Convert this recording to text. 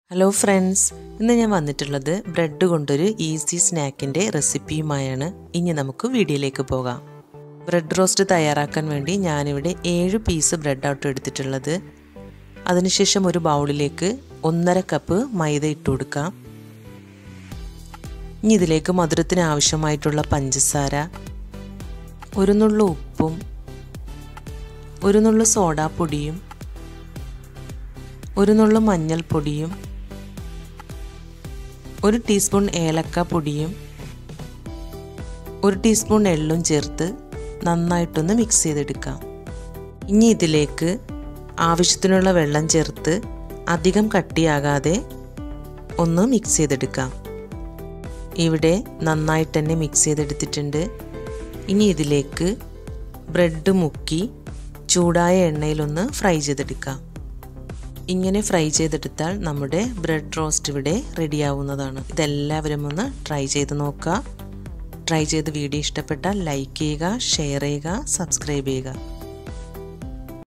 hello friends ഇന്ന് ഞാൻ വന്നിട്ടുള്ളത് ബ്രെഡ് കൊണ്ടൊരു ഈസി സ്നാക്കിൻ്റെ റെസിപ്പിയുമായാണ് ഇനി നമുക്ക് വീഡിയോയിലേക്ക് പോകാം ബ്രെഡ് റോസ്റ്റ് തയ്യാറാക്കാൻ വേണ്ടി ഞാനിവിടെ ഏഴ് പീസ് ബ്രെഡ് ഔട്ട് എടുത്തിട്ടുള്ളത് അതിനുശേഷം ഒരു ബൗളിലേക്ക് ഒന്നര കപ്പ് മൈദ ഇട്ട് കൊടുക്കാം ഇനി ഇതിലേക്ക് മധുരത്തിന് ആവശ്യമായിട്ടുള്ള പഞ്ചസാര ഒരു നുള്ളു ഉപ്പും ഒരു നുള്ളു സോഡാപ്പൊടിയും ഒരു നുള്ളു മഞ്ഞൾപ്പൊടിയും ഒരു ടീസ്പൂൺ ഏലക്ക പൊടിയും ഒരു ടീസ്പൂൺ എള്ളും ചേർത്ത് നന്നായിട്ടൊന്ന് മിക്സ് ചെയ്തെടുക്കാം ഇനി ഇതിലേക്ക് ആവശ്യത്തിനുള്ള വെള്ളം ചേർത്ത് അധികം കട്ടിയാകാതെ ഒന്ന് മിക്സ് ചെയ്തെടുക്കാം ഇവിടെ നന്നായിട്ട് തന്നെ മിക്സ് ചെയ്തെടുത്തിട്ടുണ്ട് ഇനി ഇതിലേക്ക് ബ്രെഡ് മുക്കി ചൂടായ എണ്ണയിലൊന്ന് ഫ്രൈ ചെയ്തെടുക്കാം ഇങ്ങനെ ഫ്രൈ ചെയ്തെടുത്താൽ നമ്മുടെ ബ്രെഡ് റോസ്റ്റ് ഇവിടെ റെഡിയാവുന്നതാണ് ഇതെല്ലാവരും ഒന്ന് ട്രൈ ചെയ്ത് നോക്കുക ട്രൈ ചെയ്ത് വീഡിയോ ഇഷ്ടപ്പെട്ടാൽ ലൈക്ക് ചെയ്യുക ഷെയർ ചെയ്യുക സബ്സ്ക്രൈബ് ചെയ്യുക